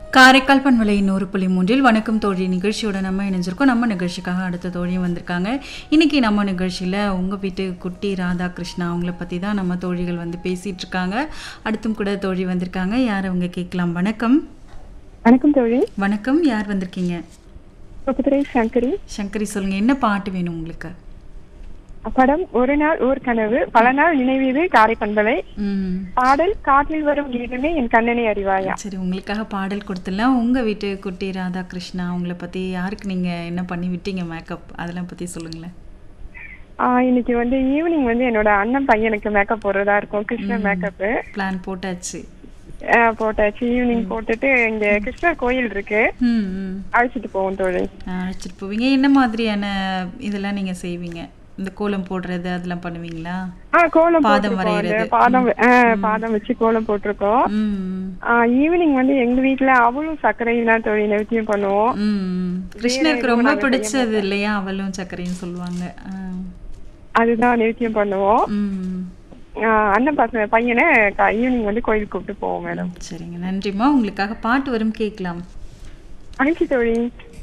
காரைக்கால் பண்பலை நூறு புள்ளி மூன்றில் வணக்கம் தோழி நிகழ்ச்சியோட நம்ம இணைஞ்சிருக்கோம் நம்ம நிகழ்ச்சிக்காக அடுத்த தோழியும் வந்திருக்காங்க இன்னைக்கு நம்ம நிகழ்ச்சியில் உங்கள் வீட்டு குட்டி ராதாகிருஷ்ணா அவங்கள பற்றி தான் நம்ம தோழிகள் வந்து பேசிகிட்டு இருக்காங்க அடுத்தும் கூட தோழி வந்திருக்காங்க யார் அவங்க கேட்கலாம் வணக்கம் வணக்கம் தோழி வணக்கம் யார் வந்திருக்கீங்க முப்பத்துரை சங்கரி சங்கரி சொல்லுங்கள் என்ன பாட்டு வேணும் உங்களுக்கு படம் ஒரு நாள் ஓர் கனவு பல நாள் நினைவீது காரை பண்பலை ம் பாடல் காற்றில் வரும் கீதமே என் கண்ணனை அறிவாயா சரி உங்களுக்காக பாடல் கொடுத்துடலாம் உங்கள் வீட்டு குட்டி ராதாகிருஷ்ணா அவங்கள பற்றி யாருக்கு நீங்கள் என்ன பண்ணி விட்டீங்க மேக்கப் அதெல்லாம் பற்றி சொல்லுங்களேன் ஆஹ் இன்னைக்கு வந்து ஈவினிங் வந்து என்னோட அண்ணன் பையனுக்கு மேக்கப் போடுறதா இருக்கும் கிருஷ்ணர் மேக்கப் பிளான் போட்டாச்சு போட்டாச்சு ஈவினிங் போட்டுட்டு இங்க கிருஷ்ணர் கோயில் இருக்கு ம் ம் அழைச்சிட்டு போவோம் தோழி அழைச்சிட்டு போவீங்க என்ன மாதிரியான இதெல்லாம் நீங்க செய்வீங்க இந்த கோலம் போடுறது அதெல்லாம் பண்ணுவீங்களா ஆஹ் கோலம் பாதம் போட்டிருக்கோம் அந்த வரையறது. பாதம் ஆஹ் பாதம் வச்சு கோலம் போட்டிருக்கோம் ம் ஈவினிங் வந்து எங்க வீட்ல அவளும் சர்க்கரையும் தான் தோழி நிவர்த்தியம் பண்ணுவோம் ம், ம் கிருஷ்ணருக்கு ரொம்ப பிடிச்சது இல்லையா அவலும் சர்க்கரையும் சொல்லுவாங்க ஆ. அதுதான் நிவர்த்தியம் பண்ணுவோம் ம் ஆஹ் அண்ணன் பசங்க பையனை ஈவினிங் வந்து கோயிலுக்கு கூப்பிட்டு போவோம் மேடம் சரிங்க நன்றிம்மா உங்களுக்காக பாட்டு வரும் கேட்கலாம் மகிழ்ச்சி தோழி